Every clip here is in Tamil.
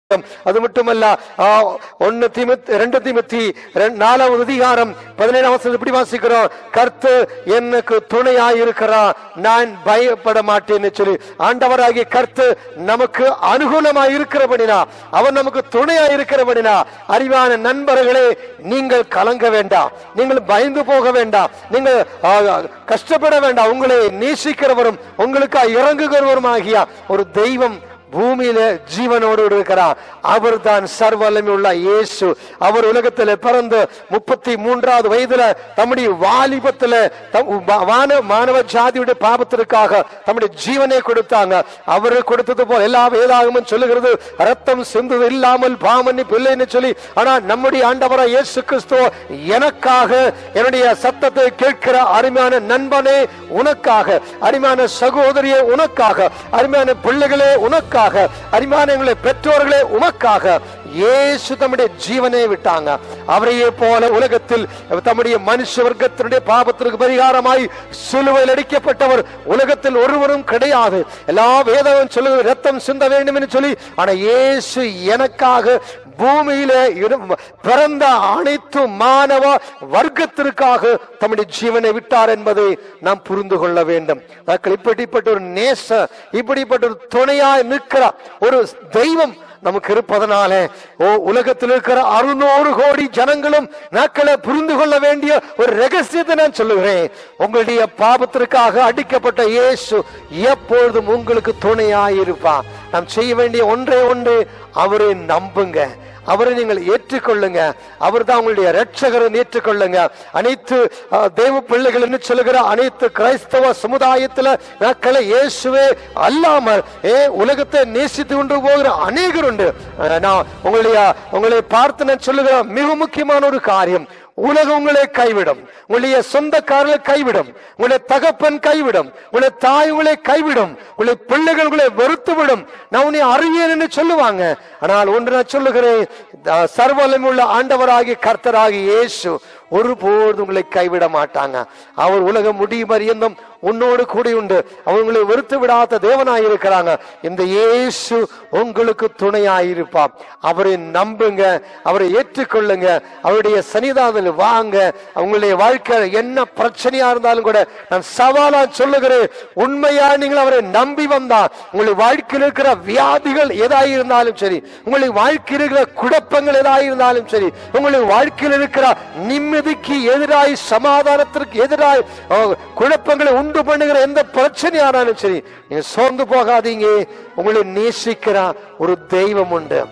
அது மட்டுமல்ல ஆ, ஒன்னு திமுத்தி ரெண்டு திமுத்தி நாலாவது அதிகாரம் பதினேழாம் வசனம் இப்படி வாசிக்கிறோம் கர்த்து எனக்கு துணையாய் இருக்கிறார் நான் பயப்பட மாட்டேன்னு சொல்லி ஆண்டவராகிய கர்த்து நமக்கு அனுகூலமாய் இருக்கிறபடினா அவன் நமக்கு துணையாய் இருக்கிறபடினா அறிவான நண்பர்களே நீங்கள் கலங்க வேண்டாம் நீங்கள் பயந்து போக வேண்டாம் நீங்கள் ஆ, கஷ்டப்பட வேண்டாம் உங்களை நேசிக்கிறவரும் உங்களுக்காக இறங்குகிறவரும் ஆகிய ஒரு தெய்வம் பூமியில ஜீவனோடு இருக்கிறார் அவர் தான் சர்வல்லமை உள்ள இயேசு அவர் உலகத்துல பிறந்து முப்பத்தி மூன்றாவது வயதுல தம்முடைய வாலிபத்துல தம் வா- வான மானவ ஜாதியுடைய பாபத்திற்காக தம்முடைய ஜீவனை கொடுத்தாங்க அவர் கொடுத்தது போல எல்லா வேதாகமும் சொல்லுகிறது ரத்தம் சிந்துது இல்லாமல் பாமன்னி பிள்ளைன்னு சொல்லி ஆனா நம்முடைய ஆண்டவரா இயேசு கிறிஸ்துவ எனக்காக என்னுடைய சத்தத்தை கேட்கிற அருமையான நண்பனே உனக்காக அருமையான சகோதரியே உனக்காக அருமையான பிள்ளைகளே உனக்காக அருமையான எங்களை பெற்றோர்களே உமக்காக இயேசு தம்முடைய ஜீவனை விட்டாங்க அவரையே போல உலகத்தில் தம்முடைய மனுஷ வர்க்கத்தினுடைய பாபத்திற்கு பரிகாரமாய் சிலுவையில் அடிக்கப்பட்டவர் உலகத்தில் ஒருவரும் கிடையாது எல்லா வேதமும் சொல்லுவது ரத்தம் சிந்த வேண்டும் என்று சொல்லி ஆனா இயேசு எனக்காக பூமியில இரு- பிறந்த அனைத்து மானவ வர்க்கத்திற்காக தம்முடைய ஜீவனை விட்டார் என்பதை நாம் புரிந்து கொள்ள வேண்டும் அதற்கு இப்படிப்பட்ட ஒரு நேச இப்படிப்பட்ட ஒரு துணையாய் நிற்கிற ஒரு தெய்வம் நமக்கு இருப்பதனாலே ஓ உலகத்தில் இருக்கிற அறுநூறு கோடி ஜனங்களும் நாட்களை புரிந்து கொள்ள வேண்டிய ஒரு ரகசியத்தை நான் சொல்லுகிறேன் உங்களுடைய பாபத்திற்காக அடிக்கப்பட்ட இயேசு எப்பொழுதும் உங்களுக்கு துணையாய் இருப்பான் நாம் செய்ய வேண்டிய ஒன்றே ஒன்று அவரை நம்புங்க அவரை நீங்கள் ஏற்றுக்கொள்ளுங்க அவர் தான் உங்களுடைய ரட்சகரை ஏற்றுக்கொள்ளுங்க அனைத்து அஹ், தேவ பிள்ளைகள் என்று சொல்லுகிற அனைத்து கிறிஸ்தவ சமுதாயத்துல நாட்களை இயேசுவே அல்லாமல் ஏ உலகத்தை நேசித்து கொண்டு போகிற அநேகர் உண்டு அஹ், நான் உங்களுடைய உங்களை பார்த்து நான் சொல்லுகிற மிக முக்கியமான ஒரு காரியம் உலகம் உங்களை கைவிடும் உங்களுடைய சொந்தக்காரர்களை கைவிடும் உங்களுடைய தகப்பன் கைவிடும் உங்களுடைய தாய் உங்களை கைவிடும் உங்களுடைய பிள்ளைகள் உங்களை வெறுத்து விடும் நான் உன்னை அறியேன் என்று சொல்லுவாங்க ஆனால் ஒன்று நான் சொல்லுகிறேன் அஹ், சர்வவல்லமை உள்ள ஆண்டவராகிய கர்த்தராகிய இயேசு ஒருபோதும் உங்களை கைவிட மாட்டாங்க அவர் உலகம் முடியும் பரியந்தம் உன்னோடு கூடி உண்டு அவர் உங்களை வெறுத்து விடாத தேவனாய் இருக்கிறாங்க இந்த இயேசு உங்களுக்கு துணையாயிருப்பார் அவரை நம்புங்க அவரை ஏற்றுக்கொள்ளுங்க அவருடைய சன்னிதானத்தில் வாங்க உங்களுடைய வாழ்க்கையில என்ன பிரச்சனையா இருந்தாலும் கூட நான் சவாலா சொல்லுகிறேன் உண்மையா நீங்கள் அவரை நம்பி வந்தா உங்களுடைய வாழ்க்கையில் இருக்கிற வியாதிகள் எதாய் இருந்தாலும் சரி உங்களுடைய வாழ்க்கையில் இருக்கிற குழப்பங்கள் எதாய் இருந்தாலும் சரி உங்களுடைய வாழ்க்கையில் இருக்கிற நிம்மதிக்கு எதிராய் சமாதானத்திற்கு எதிராய் அஹ், குழப்பங்களை உண்டு பண்ணுகிற எந்த பிரச்சனையானாலும் சரி நீங்க சோர்ந்து போகாதீங்க உங்களை நேசிக்கிற ஒரு தெய்வம் உண்டு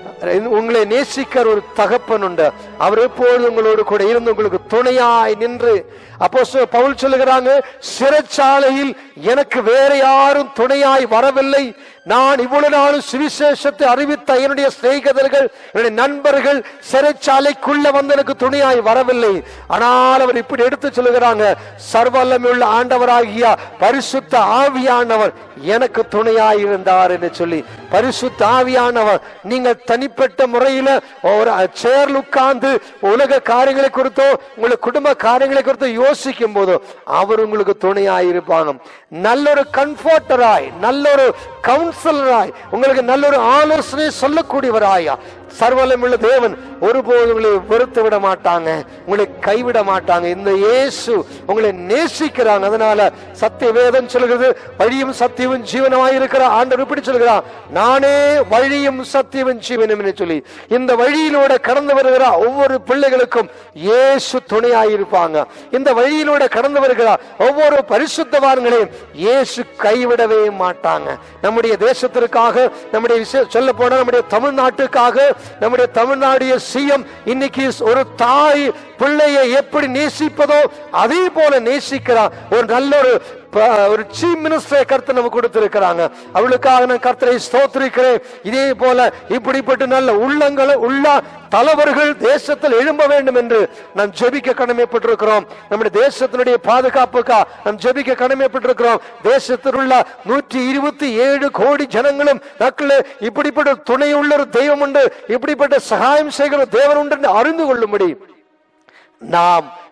உங்களை நேசிக்கிற ஒரு தகப்பன் உண்டு அவர் எப்பொழுது உங்களோடு கூட இருந்து உங்களுக்கு துணையாய் நின்று அப்போ பவுல் சொல்லுகிறாங்க சிறைச்சாலையில் எனக்கு வேற யாரும் துணையாய் வரவில்லை நான் இவ்வளவு நாளும் சுவிசேஷத்தை அறிவித்த என்னுடைய சிநேகிதர்கள் என்னுடைய நண்பர்கள் சிறைச்சாலைக்குள்ள வந்து எனக்கு துணையாய் வரவில்லை ஆனால் அவர் இப்படி எடுத்து சொல்லுகிறாங்க சர்வல்லமை உள்ள ஆண்டவராகிய பரிசுத்த ஆவியானவர் எனக்கு துணையாய் இருந்தார் என்று சொல்லி பரிசுத்த ஆவியானவர் நீங்கள் தனிப்பட்ட முறையில ஒரு சேர்ல உட்கார்ந்து உலக காரியங்களை குறித்தோ உங்களுடைய குடும்ப காரியங்களை குறித்தோ யோசிக்கும் போதோ அவர் உங்களுக்கு துணையாய் இருப்பாங்க நல்ல ஒரு கம்ஃபர்டராய் நல்ல ஒரு கவுன்சிலராய் உங்களுக்கு நல்ல ஒரு ஆலோசனை சொல்லக்கூடியவராயா சர்வலமுள்ள தேவன் ஒருபோதும் உங்களை வெறுத்து விட மாட்டாங்க உங்களை கைவிட மாட்டாங்க இந்த இயேசு உங்களை நேசிக்கிறாங்க அதனால சத்திய வேதம் சொல்கிறது வழியும் சத்தியமும் ஜீவனமாய் இருக்கிற ஆண்டவர் இப்படி சொல்கிறார் நானே வழியும் சத்தியமும் ஜீவனும் என்று சொல்லி இந்த வழியிலோட கடந்து வருகிற ஒவ்வொரு பிள்ளைகளுக்கும் இயேசு துணையாயிருப்பாங்க இந்த வழியிலோட கடந்து வருகிற ஒவ்வொரு பரிசுத்தவான்களையும் இயேசு கைவிடவே மாட்டாங்க நம்முடைய தேசத்திற்காக நம்முடைய சொல்ல போனா நம்முடைய தமிழ்நாட்டுக்காக நம்முடைய தமிழ்நாடு சிஎம் இன்னைக்கு ஒரு தாய் பிள்ளையை எப்படி நேசிப்பதோ அதே போல நேசிக்கிறார் ஒரு நல்ல ஒரு ப- ஒரு சீஃப் மினிஸ்டரை கருத்து நமக்கு கொடுத்திருக்கிறாங்க அவளுக்காக நான் கர்த்தரை ஸ்தோத்திரிக்கிறேன் இதே போல இப்படிப்பட்ட நல்ல உள்ளங்களை உள்ள தலைவர்கள் தேசத்தில் எழும்ப வேண்டும் என்று நாம் ஜெபிக்க கடமைப்பட்டிருக்கிறோம் நம்முடைய தேசத்தினுடைய பாதுகாப்புக்கா நாம் ஜெபிக்க கடமைப்பட்டிருக்கிறோம் தேசத்தில் உள்ள நூற்றி இருபத்தி ஏழு கோடி ஜனங்களும் மக்களே இப்படிப்பட்ட துணை உள்ள ஒரு தெய்வம் உண்டு இப்படிப்பட்ட சகாயம் செய்கிற தேவன் உண்டு என்று அறிந்து கொள்ளும்படி நாம்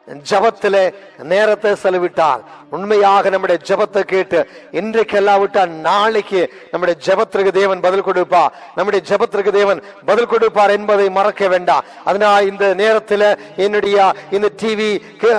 ஜபத்திலே நேரத்தை செலவிட்டால் உண்மையாக நம்முடைய ஜபத்தை கேட்டு இன்றைக்கு இல்லாவிட்டால் நாளைக்கு நம்முடைய ஜபத்திற்கு தேவன் பதில் கொடுப்பா நம்முடைய ஜபத்திற்கு தேவன் பதில் கொடுப்பார் என்பதை மறக்க வேண்டாம் அதனால் இந்த நேரத்தில் என்னுடைய இந்த டிவி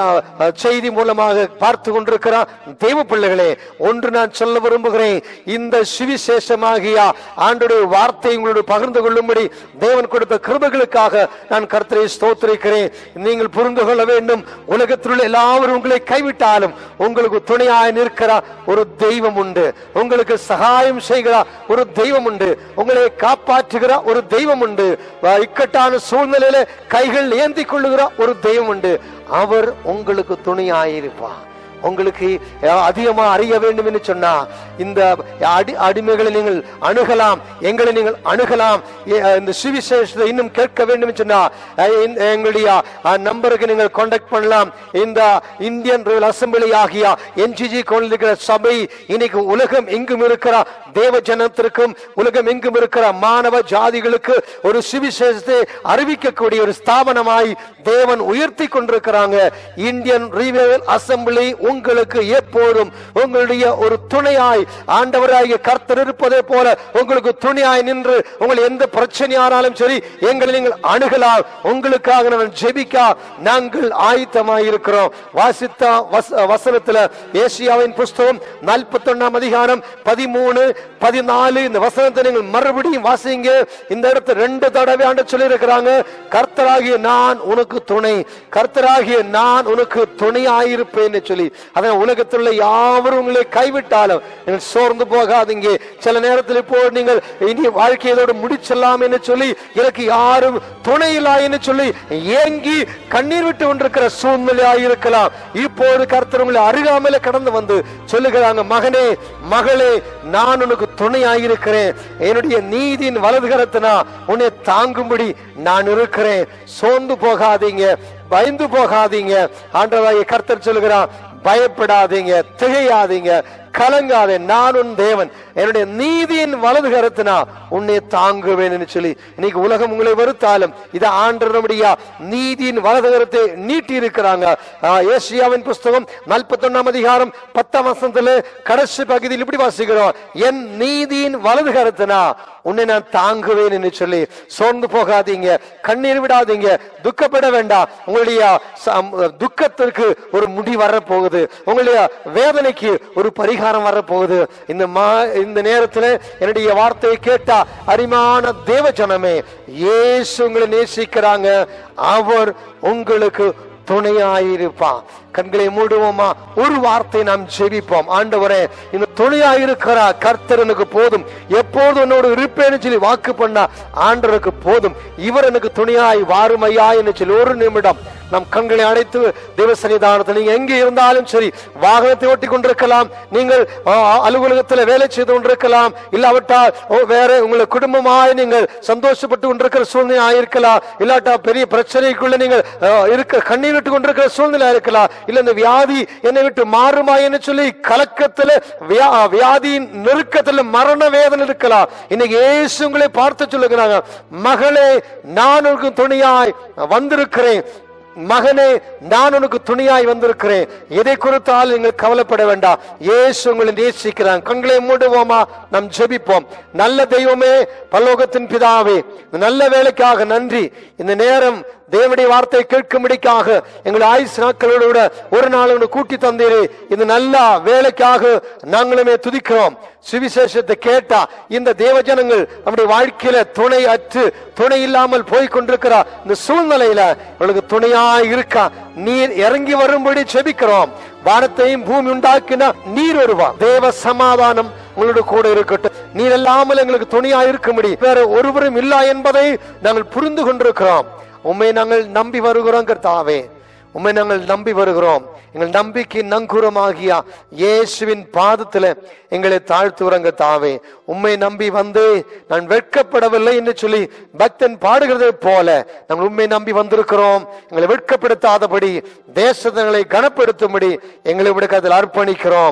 செய்தி மூலமாக பார்த்து கொண்டிருக்கிற தெய்வ பிள்ளைகளே ஒன்று நான் சொல்ல விரும்புகிறேன் இந்த சுவிசேஷமாகிய ஆண்டுடைய வார்த்தை உங்களோடு பகிர்ந்து கொள்ளும்படி தேவன் கொடுத்த கிருபைகளுக்காக நான் கர்த்தரை ஸ்தோத்திரிக்கிறேன் நீங்கள் புரிந்து கொள்ள வேண்டும் உலகத்தில் உள்ள எல்லாரும் உங்களை கைவிட்டாலும் உங்களுக்கு துணையாய் நிற்கிற ஒரு தெய்வம் உண்டு உங்களுக்கு சகாயம் செய்கிற ஒரு தெய்வம் உண்டு உங்களை காப்பாற்றுகிற ஒரு தெய்வம் உண்டு அஹ் இக்கட்டான சூழ்நிலையில கைகள் ஏந்தி கொள்ளுகிற ஒரு தெய்வம் உண்டு அவர் உங்களுக்கு துணையாயிருப்பார் உங்களுக்கு அஹ், அதிகமா அறிய வேண்டும் என்று சொன்னா இந்த அடி அடிமைகளை நீங்கள் அணுகலாம் எங்களை நீங்கள் அணுகலாம் எ- அஹ், இந்த சுவிசேஷத்தை இன்னும் கேட்க வேண்டும் என்று சொன்னா அஹ், இந்த- எங்களுடைய அஹ், நம்பருக்கு நீங்கள் காண்டாக்ட் பண்ணலாம் இந்த இந்தியன் ரிவல் அசம்பிளி ஆகிய என்ஜிஜி கொண்டிருக்கிற சபை இன்னைக்கு உலகம் எங்கும் இருக்கிற தேவ ஜனத்திற்கும் உலகம் எங்கும் இருக்கிற மாணவ ஜாதிகளுக்கு ஒரு சுவிசேஷத்தை அறிவிக்கக்கூடிய ஒரு ஸ்தாபனமாய் தேவன் உயர்த்தி கொண்டிருக்கிறாங்க இந்தியன் ரிவியல் அசம்பிளி உங்களுக்கு எப்போதும் உங்களுடைய ஒரு துணையாய் ஆண்டவராகிய கர்த்தர் இருப்பதை போல உங்களுக்கு துணையாய் நின்று உங்கள் எந்த பிரச்சனையானாலும் சரி எங்களை நீங்கள் அணுகலாம் உங்களுக்காக நான் ஜெபிக்க நாங்கள் ஆயத்தமாய் இருக்கிறோம் வாசித்த வச- வசனத்துல ஏசியாவின் புஸ்தகம் நாற்பத்தி ஒன்னாம் அதிகாரம் பதிமூணு பதினாலு இந்த வசனத்தை நீங்கள் மறுபடியும் வாசிங்க இந்த இடத்துல ரெண்டு தடவை ஆண்டு சொல்லி இருக்கிறாங்க கர்த்தராகிய நான் உனக்கு துணை கர்த்தராகிய நான் உனக்கு துணையாயிருப்பேன்னு சொல்லி அதான் உலகத்தில் உள்ள யாவரும் உங்களை கைவிட்டாலும் நீங்கள் சோர்ந்து போகாதீங்க சில நேரத்தில் இப்போ நீங்கள் இனி வாழ்க்கை இதோடு முடிச்சலாம் என்று சொல்லி எனக்கு யாரும் துணை இல்லா என்று சொல்லி ஏங்கி கண்ணீர் விட்டு கொண்டிருக்கிற சூழ்நிலையாக இருக்கலாம் இப்போது கர்த்தர் உங்களை அருகாமையில கடந்து வந்து சொல்லுகிறாங்க மகனே மகளே நான் உனக்கு துணையாயிருக்கிறேன் என்னுடைய நீதியின் வலது கரத்தினா உன்னை தாங்கும்படி நான் இருக்கிறேன் சோர்ந்து போகாதீங்க பயந்து போகாதீங்க ஆண்டவராகிய கர்த்தர் சொல்லுகிறான் பயப்படாதீங்க திகையாதீங்க கலங்காதே நான் உன் தேவன் என்னுடைய நீதியின் வலது கரத்தினா உன்னை தாங்குவேன் என்று சொல்லி இன்னைக்கு உலகம் உங்களை வெறுத்தாலும் இது ஆண்டவர் நம்முடைய நீதியின் வலது கரத்தை நீட்டி இருக்கிறாங்க ஏசியாவின் புஸ்தகம் நாற்பத்தொன்னாம் அதிகாரம் பத்தாம் வசனத்துல கடைசி பகுதியில் இப்படி வாசிக்கிறோம் என் நீதியின் வலது கரத்தினா உன்னை நான் தாங்குவேன் என்று சொல்லி சோர்ந்து போகாதீங்க கண்ணீர் விடாதீங்க துக்கப்பட வேண்டாம் உங்களுடைய சம்- துக்கத்திற்கு ஒரு முடி வரப்போகுது உங்களுடைய வேதனைக்கு ஒரு பரிகாரம் வரப்போகுது இந்த மா இந்த நேரத்தில் என்னுடைய வார்த்தையை கேட்டா அரிமான தேவ ஜனமே இயேசு உங்களை நேசிக்கிறாங்க அவர் உங்களுக்கு துணையாயிருப்பான் கண்களை மூடுவோமா ஒரு வார்த்தை நாம் ஜெபிப்போம் ஆண்டவரே இந்த துணையாயிருக்கிற கர்த்தர் எனக்கு போதும் எப்போதும் என்னோடு இருப்பேன்னு சொல்லி வாக்கு பண்ணா ஆண்டவருக்கு போதும் இவர் எனக்கு துணையாய் வாருமையா என்று சொல்லி ஒரு நிமிடம் நம் கண்களை அடைத்து தேவ சன்னிதானத்தில் நீங்க எங்கே இருந்தாலும் சரி வாகனத்தை ஓட்டி கொண்டிருக்கலாம் நீங்கள் ஆ, அலுவலகத்தில் வேலை செய்து கொண்டிருக்கலாம் இல்லாவிட்டால் ஓ, வேற உங்களை குடும்பமாய் நீங்கள் சந்தோஷப்பட்டு கொண்டிருக்கிற சூழ்நிலை ஆயிருக்கலாம் இல்லாட்டா பெரிய பிரச்சனைக்குள்ள நீங்கள் ஆ, இருக்க கண்ணீர் விட்டு கொண்டிருக்கிற சூழ்நிலை இருக்கலாம் இல்ல இந்த வியாதி என்னை விட்டு மாறுமா என்று சொல்லி கலக்கத்துல வியா- வியாதியின் நெருக்கத்துல மரண வேதனை இருக்கலாம் இன்னைக்கு இயேசு உங்களை பார்த்து சொல்லுகிறாங்க மகளே நான் உனக்கு துணையாய் வந்திருக்கிறேன் மகனே நான் உனக்கு துணியாய் வந்திருக்கிறேன் எதை குறித்தால் நீங்கள் கவலைப்பட வேண்டாம் இயேசு உங்களை நேசிக்கிறான் கண்களை மூடுவோமா நாம் ஜெபிப்போம் நல்ல தெய்வமே பல்லோகத்தின் பிதாவே இந்த நல்ல வேலைக்காக நன்றி இந்த நேரம் தேவனுடைய வார்த்தை கேட்கும்படிக்காக எங்கள் ஆயுஸ் நாட்களோடு கூட ஒரு நாள் ஒன்று கூட்டி தந்தீரே இந்த நல்ல வேலைக்காக நாங்களுமே துதிக்கிறோம் சுவிசேஷத்தை கேட்டா இந்த தேவஜனங்கள் நம்முடைய வாழ்க்கையில துணை அற்று துணை இல்லாமல் போய் கொண்டிருக்கிற இந்த சூழ்நிலையில உங்களுக்கு துணையா இருக்கா நீர் இறங்கி வரும்படி செபிக்கிறோம் வானத்தையும் பூமி உண்டாக்கினா நீர் வருவா தேவ சமாதானம் உங்களோட கூட இருக்கட்டும் நீர் இல்லாமல் எங்களுக்கு துணையா இருக்கும்படி வேற ஒருவரும் இல்லா என்பதை நாங்கள் புரிந்து கொண்டிருக்கிறோம் உண்மை நாங்கள் நம்பி வருகிறோம் கர்த்தாவே உண்மை நாங்கள் நம்பி வருகிறோம் எங்கள் நம்பிக்கை நங்கூரமாகிய இயேசுவின் பாதத்துல எங்களை தாழ்த்துறங்க தாவே உம்மை நம்பி வந்து நான் வெட்கப்படவில்லை என்று சொல்லி பக்தன் பாடுகிறதை போல நாங்கள் உண்மை நம்பி வந்திருக்கிறோம் எங்களை வெட்கப்படுத்தாதபடி தேசத்தங்களை கனப்படுத்தும்படி எங்களை விட அதில் அர்ப்பணிக்கிறோம்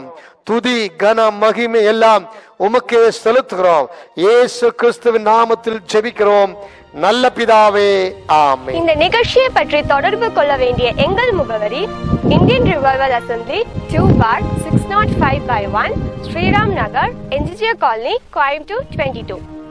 துதி கன மகிமை எல்லாம் உமக்கே செலுத்துகிறோம் இயேசு கிறிஸ்துவின் நாமத்தில் ஜெபிக்கிறோம் நல்ல பிதாவே ஆமென் இந்த நிகழ்ச்சியை பற்றி தொடர்பு கொள்ள வேண்டிய எங்கள் முகவரி Indian revival assembly two four six naught five by one Sriram Nagar என்ஜிஜிய காலனி கோயம்புத்தூர் டுவெண்ட்டி டூ